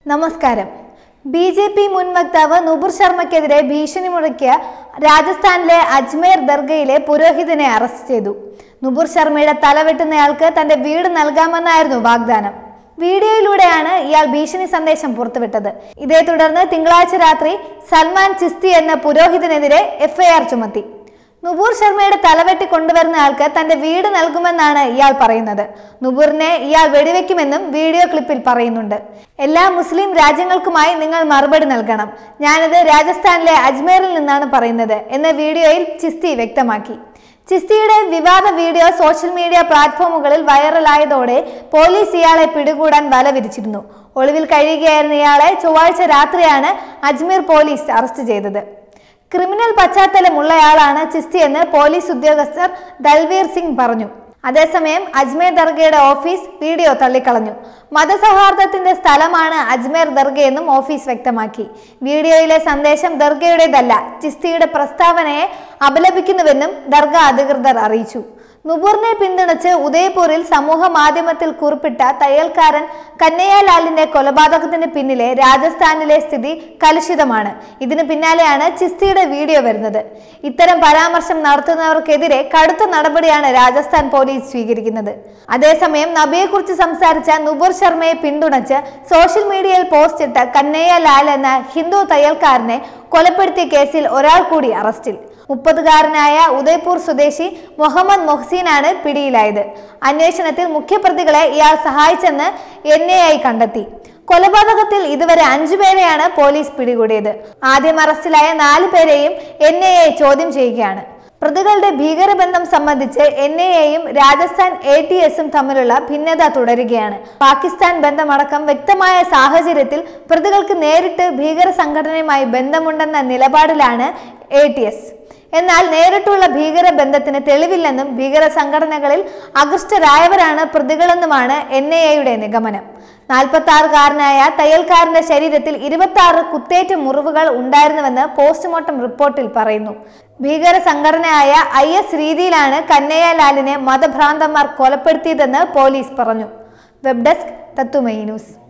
നമസ്കാരം B J P മുൻ വക്താവ് നുപുർ ശർമ്മയ്ക്കെതിരെ ഭീഷണി മുഴക്കിയ രാജസ്ഥാനിലെ അജ്മേർ ദർഗയിലെ പുരോഹിതനെ അറസ്റ്റ് ചെയ്തു നുപുർ ശർമ്മയുടെ തല വെട്ടുന്നയാൾക്ക് തന്റെ വീട് നൽകാമെന്നായിരുന്നു വാഗ്ദാനം വീഡിയോയിലൂടെയാണ് ഇയാൾ ഭീഷണി സന്ദേശം പുറത്തുവിട്ടത് ഇതേ തുടർന്ന് തിങ്കളാഴ്ച രാത്രി സൽമാൻ ചിസ്തി എന്ന പുരോഹിതനെതിരെ എഫ്ഐആർ ചുമത്തി നുപൂർ ശർമ്മയുടെ തലവെട്ടി കൊണ്ടുവരുന്ന ആൾക്ക് തന്റെ വീട് നൽകുമെന്നാണ് ഇയാൾ പറയുന്നത് നുപൂറിനെ ഇയാൾ വെടിവെക്കുമെന്നും വീഡിയോ ക്ലിപ്പിൽ പറയുന്നുണ്ട് എല്ലാ മുസ്ലിം രാജ്യങ്ങൾക്കുമായി നിങ്ങൾ മറുപടി നൽകണം ഞാനിത് രാജസ്ഥാനിലെ അജ്മീറിൽ നിന്നാണ് പറയുന്നത് എന്ന വീഡിയോയിൽ ചിസ്തി വ്യക്തമാക്കി ചിസ്തിയുടെ വിവാദ വീഡിയോ സോഷ്യൽ മീഡിയ പ്ലാറ്റ്ഫോമുകളിൽ വൈറലായതോടെ പോലീസ് ഇയാളെ പിടികൂടാൻ വല വിരിച്ചിരുന്നു ഒളിവിൽ കഴിയുകയായിരുന്ന ഇയാളെ ചൊവ്വാഴ്ച രാത്രിയാണ് അജ്മീർ പോലീസ് അറസ്റ്റ് ചെയ്തത് ക്രിമിനൽ പശ്ചാത്തലമുള്ളയാളാണ് ചിസ്തി എന്ന് പോലീസ് ഉദ്യോഗസ്ഥർ ദൽവീർ സിംഗ് പറഞ്ഞു അതേസമയം അജ്മേർ ദർഗയുടെ ഓഫീസ് വീഡിയോ തള്ളിക്കളഞ്ഞു മതസൗഹാർദ്ദത്തിന്റെ സ്ഥലമാണ് അജ്മേർ ദർഗയെന്നും ഓഫീസ് വ്യക്തമാക്കി വീഡിയോയിലെ സന്ദേശം ദർഗയുടേതല്ല ചിസ്തിയുടെ പ്രസ്താവനയെ അപലപിക്കുന്നുവെന്നും ദർഗ അധികൃതർ അറിയിച്ചു നുപൂറിനെ പിന്തുണച്ച് ഉദയ്പൂരിൽ സമൂഹ മാധ്യമത്തിൽ കുറിപ്പിട്ട തയ്യൽക്കാരൻ കന്നയ്യലാലിന്റെ കൊലപാതകത്തിന് പിന്നിലെ രാജസ്ഥാനിലെ സ്ഥിതി കലുഷിതമാണ് ഇതിന് പിന്നാലെയാണ് ചിസ്തിയുടെ വീഡിയോ വരുന്നത് ഇത്തരം പരാമർശം നടത്തുന്നവർക്കെതിരെ കടുത്ത നടപടിയാണ് രാജസ്ഥാൻ പോലീസ് സ്വീകരിക്കുന്നത് അതേസമയം നബിയെക്കുറിച്ച് സംസാരിച്ച നുപുർ ശർമ്മയെ പിന്തുണച്ച് സോഷ്യൽ മീഡിയയിൽ പോസ്റ്റ് ഇട്ട കന്നയ്യലാൽ എന്ന ഹിന്ദു തയ്യൽക്കാരനെ കൊലപ്പെടുത്തിയ കേസിൽ ഒരാൾ കൂടി അറസ്റ്റിൽ മുപ്പതുകാരനായ ഉദയ്പൂർ സ്വദേശി മുഹമ്മദ് മൊഹ്സീനാണ് പിടിയിലായത് അന്വേഷണത്തിൽ മുഖ്യപ്രതികളെ ഇയാൾ സഹായിച്ചെന്ന് എൻ ഐ ഐ കണ്ടെത്തി കൊലപാതകത്തിൽ ഇതുവരെ അഞ്ചുപേരെയാണ് പോലീസ് പിടികൂടിയത് ആദ്യം അറസ്റ്റിലായ നാല് പേരെയും എൻ ഐ എ ചോദ്യം ചെയ്യുകയാണ് പ്രതികളുടെ ഭീകരബന്ധം സംബന്ധിച്ച് എൻ ഐ എയും രാജസ്ഥാൻ എ ടി എസും തമ്മിലുള്ള ഭിന്നത തുടരുകയാണ് പാകിസ്ഥാൻ ബന്ധമടക്കം വ്യക്തമായ സാഹചര്യത്തിൽ പ്രതികൾക്ക് നേരിട്ട് ഭീകര സംഘടനയുമായി ബന്ധമുണ്ടെന്ന നിലപാടിലാണ് എ ടി എസ് എന്നാൽ നേരിട്ടുള്ള ഭീകര ബന്ധത്തിന് തെളിവില്ലെന്നും ഭീകര സംഘടനകളിൽ അകൃഷ്ടരായവരാണ് പ്രതികളെന്നുമാണ് എൻ ഐ എയുടെ നിഗമനം നാൽപ്പത്തി ആറുകാരനായ തയ്യൽക്കാരന്റെ ശരീരത്തിൽ ഇരുപത്തി ആറ് കുത്തേറ്റ മുറിവുകൾ ഉണ്ടായിരുന്നുവെന്ന് പോസ്റ്റ്മോർട്ടം റിപ്പോർട്ടിൽ പറയുന്നു ഭീകര സംഘടനയായ ഐ എസ് രീതിയിലാണ് കന്നയ്യലാലിനെ മതഭ്രാന്തന്മാർ കൊലപ്പെടുത്തിയതെന്ന് പോലീസ് പറഞ്ഞു വെബ് ഡെസ്ക് തത്തുമൈ ന്യൂസ്